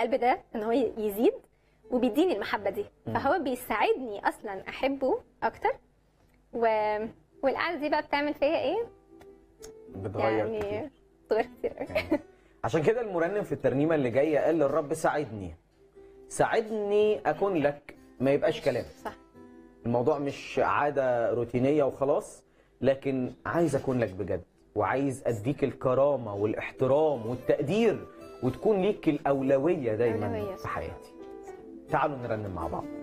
القلب ده ان هو يزيد وبيديني المحبه دي فهو بيساعدني اصلا احبه اكتر و... والقعده دي بقى بتعمل فيا ايه بتغير كتير. يعني بتغير كتير قوي عشان كده المرنم في الترنيمه اللي جايه قال للرب ساعدني ساعدني اكون لك ما يبقاش كلام صح الموضوع مش عاده روتينيه وخلاص لكن عايز اكون لك بجد وعايز اديك الكرامه والاحترام والتقدير وتكون ليك الاولويه دايما أولوية. في حياتي تعالوا نرنم مع بعض